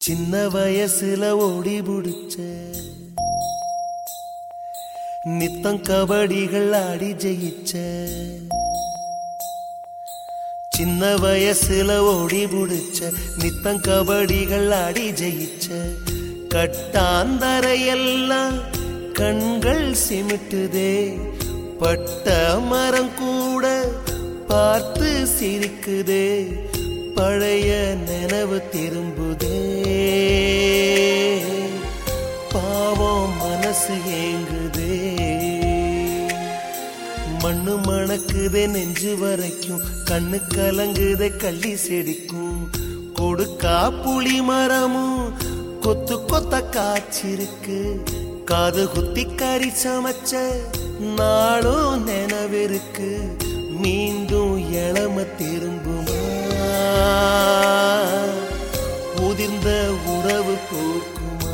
சின்ன வயசுல ஓடி புடிச்ச நித்தம் கபடிகள் ஆடி ஜெயிச்ச சின்ன வயசுல ஓடி புடிச்ச நித்தம் கபடிகள் ஆடி ஜெயிச்ச கட்டாந்தரையெல்லாம் கண்கள் சிமிட்டுதே பட்ட மரம் கூட பார்த்து சிரிக்குதே பழைய நினைவு திரும்புதே பாவம் மனசு ஏங்குதே மண்ணு மணக்குதே நெஞ்சு வரைக்கும் கண்ணு கலங்குதே கள்ளி செடிக்கும் கொடுக்கா புளி மரமும் கொத்து கொத்த காய்ச்சிருக்கு காது குத்தி கறி சமைச்ச நாளும் நினைவிருக்கு மீண்டும் இளம திரும்புமா உதிர்ந்த உறவு போக்குமா